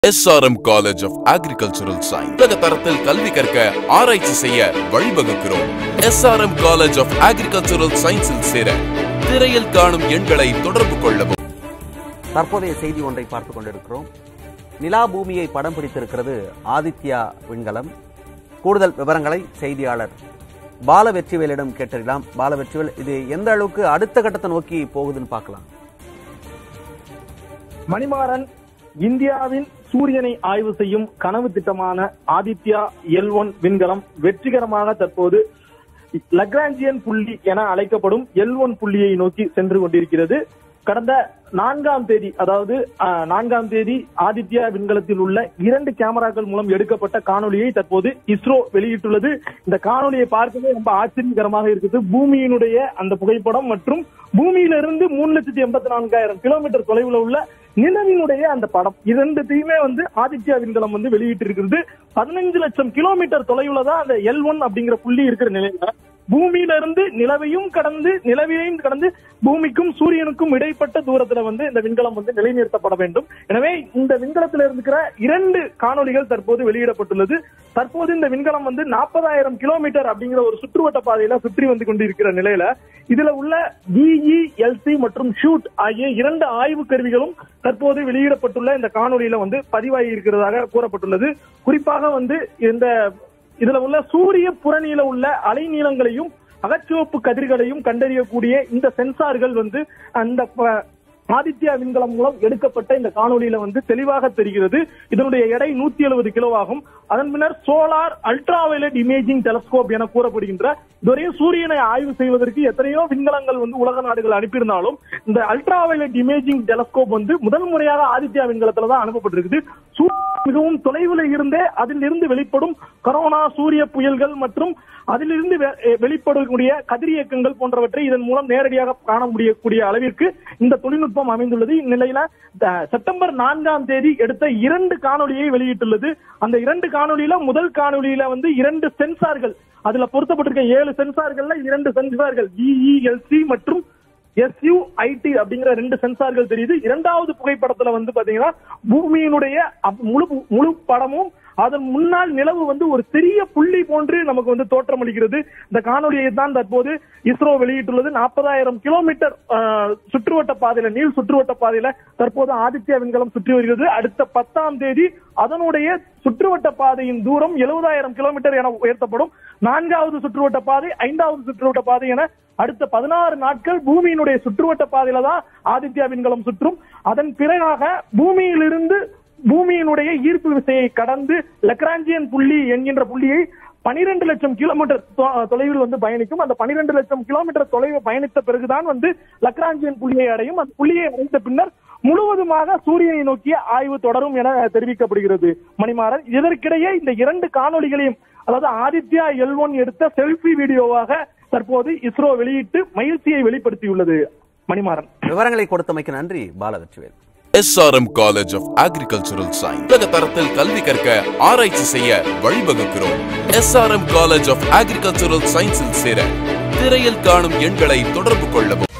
SRM college of agricultural science உலக தரத்தில் கல்வி கற்க ஆராய்ச்சி செய்ய வழிவகுக்கிறோம் எஸ்ஆர்எம் காலேஜ் ஆஃப் அக்ரிகல்ச்சரல் சயின்ஸில் சேர திரையில் காணும் எண்களை தொடர்பு கொள்ளவும் தற்போதைய செய்தி ஒன்றை பார்த்துக் கொண்டிருக்கிறோம் நிலா பூமியை படம் பிடித்திருக்கிறது ஆதித்யா விண்கலம் கூடுதல் விவரங்களை செய்தியாளர் பால வெற்றிவேலிடம் கேட்டறியலாம் பால வெற்றிவேல் இது எந்த அளவுக்கு அடுத்த கட்டத்தை நோக்கி போகுதுன்னு பார்க்கலாம் மணிமாறன் இந்தியாவின் சூரியனை ஆய்வு செய்யும் கனவு திட்டமான ஆதித்யா எல் ஒன் விண்கலம் வெற்றிகரமாக தற்போது லக்ராஞ்சியன் புள்ளி என அழைக்கப்படும் எல் ஒன் புள்ளியை நோக்கி சென்று கொண்டிருக்கிறது கடந்த நான்காம் தேதி அதாவது அஹ், நான்காம் தேதி ஆதித்யா விண்கலத்தில் உள்ள இரண்டு கேமராக்கள் மூலம் எடுக்கப்பட்ட காணொளியை தற்போது இஸ்ரோ வெளியிட்டுள்ளது இந்த காணொளியை பார்க்கவே ரொம்ப ஆச்சரியகரமாக இருக்குது பூமியினுடைய அந்த புகைப்படம் மற்றும் பூமியிலிருந்து மூணு லட்சத்தி எண்பத்தி நான்காயிரம் கிலோமீட்டர் தொலைவில் உள்ள நிலவினுடைய அந்த படம் இரண்டுத்தையுமே வந்து ஆதித்யா விண்கலம் வந்து வெளியிட்டு இருக்கிறது பதினஞ்சு லட்சம் கிலோமீட்டர் தொலைவுல தான் அந்த எல் ஒன் அப்படிங்கிற புள்ளி இருக்கிற நிலையில பூமியில இருந்து நிலவையும் கடந்து நிலவையும் கடந்து பூமிக்கும் சூரியனுக்கும் இடைப்பட்ட தூரத்துல வந்து இந்த விண்கலம் வந்து நிலைநிறுத்தப்பட வேண்டும் எனவே இந்த விண்கலத்தில் இருக்கிற இரண்டு காணொளிகள் தற்போது வெளியிடப்பட்டுள்ளது தற்போது இந்த விண்கலம் வந்து நாற்பதாயிரம் கிலோமீட்டர் அப்படிங்கிற ஒரு சுற்றுவட்ட பாதையில சுற்றி வந்து கொண்டிருக்கிற நிலையில இதுல உள்ள டிஇஎல்சி மற்றும் ஷூட் ஆகிய இரண்டு ஆய்வு கருவிகளும் தற்போது வெளியிடப்பட்டுள்ள இந்த காணொளியில வந்து பதிவாகி இருக்கிறதாக கூறப்பட்டுள்ளது குறிப்பாக வந்து இந்த இதுல உள்ள சூரிய புறநீல உள்ள அலைநீளங்களையும் அகச்சிவப்பு கதிர்களையும் கண்டறியக்கூடிய இந்த சென்சார்கள் வந்து அந்த ப- ஆதித்யா விண்கலம் மூலம் எடுக்கப்பட்ட இந்த காணொளியில வந்து தெளிவாக தெரிகிறது இதனுடைய எடை நூத்தி எழுபது கிலோ ஆகும் அதன் பின்னர் சோலார் அல்ட்ராவயலட் இமேஜிங் டெலஸ்கோப் என கூறப்படுகின்ற இதுவரையும் சூரியனை ஆய்வு செய்வதற்கு எத்தனையோ விண்கலங்கள் வந்து உலக நாடுகள் அனுப்பியிருந்தாலும் இந்த அல்ட்ராவயலட் இமேஜிங் டெலஸ்கோப் வந்து முதல் முறையாக ஆதித்யா விண்கலத்துல தான் அனுப்பப்பட்டிருக்குது சூரியன் மிகவும் தொலைவில் இருந்தே அதில் இருந்து வெளிப்படும் கரோனா சூரிய புயல்கள் மற்றும் அதிலிருந்து வெ- எ- வெளிப்படக்கூடிய கதிரியக்கங்கள் போன்றவற்றை இதன் மூலம் நேரடியாக காண முடியக்கூடிய அளவிற்கு இந்த தொழில்நுட்பம் அமைந்துள்ளது இந்நிலையில த- செப்டம்பர் நான்காம் தேதி எடுத்த இரண்டு காணொளியை வெளியிட்டுள்ளது அந்த இரண்டு காணொளியில முதல் காணொளியில வந்து இரண்டு சென்சார்கள் அதுல பொருத்தப்பட்டிருக்க ஏழு சென்சார்கள்ல இரண்டு சென்சார்கள் இஇஎல்சி மற்றும் எஸ்யூஐடி அப்படிங்கிற ரெண்டு சென்சார்கள் தெரியுது இரண்டாவது புகைப்படத்துல வந்து பாத்தீங்கன்னா பூமியினுடைய அப்- முழு முழு படமும் அதன் முன்னால் நிலவு வந்து ஒரு சிறிய புள்ளி போன்று நமக்கு வந்து தோற்றமளிக்கிறது இந்த காணொலியை தான் தற்போது இஸ்ரோ வெளியிட்டுள்ளது நாற்பதாயிரம் கிலோமீட்டர் ஆஹ், சுற்றுவட்ட பாதையில நீள் சுற்றுவட்ட பாதையில தற்போது ஆதித்யா விண்கலம் சுற்றி வருகிறது அடுத்த பத்தாம் தேதி அதனுடைய சுற்றுவட்ட பாதையின் தூரம் எழுபதாயிரம் கிலோமீட்டர் என உயர்த்தப்படும் நான்காவது சுற்றுவட்ட பாதை ஐந்தாவது சுற்றுவட்ட பாதை என அடுத்த பதினாறு நாட்கள் பூமியினுடைய சுற்றுவட்ட பாதையில தான் ஆதித்யா விண்கலம் சுற்றும் அதன் பிறகாக பூமியிலிருந்து பூமியினுடைய ஈர்ப்பு விசையை கடந்து லக்ராஞ்சியன் புள்ளி என்கின்ற புள்ளியை பனிரெண்டு லட்சம் கிலோமீட்டர் தொ- தொலைவில் வந்து பயணிக்கும் அந்த பனிரெண்டு லட்சம் கிலோமீட்டர் தொலைவு பயணித்த பிறகுதான் வந்து லக்ராஞ்சியன் புள்ளியை அடையும் அந்த புள்ளியை அடைந்த பின்னர் முழுவதுமாக சூரியனை நோக்கிய ஆய்வு தொடரும் என தெரிவிக்கப்படுகிறது மணிமாறன் இதற்கிடையே இந்த இரண்டு காணொளிகளையும் அதாவது ஆதித்யா எல் ஒன் எடுத்த செல்ஃபி வீடியோவாக தற்போது இஸ்ரோ வெளியிட்டு மகிழ்ச்சியை வெளிப்படுத்தியுள்ளது மணிமாறன் விவரங்களை கொடுத்தமைக்கு நன்றி Bala Vetrivel SRM college of agricultural science உலக தரத்தில் கல்வி கற்க ஆராய்ச்சி செய்ய வழிவகுக்கிறோம் எஸ்ஆர்எம் காலேஜ் ஆஃப் அக்ரிகல்ச்சரல் சயின்ஸில் சேர திரையில் காணும் எண்களை தொடர்பு கொள்ளவும்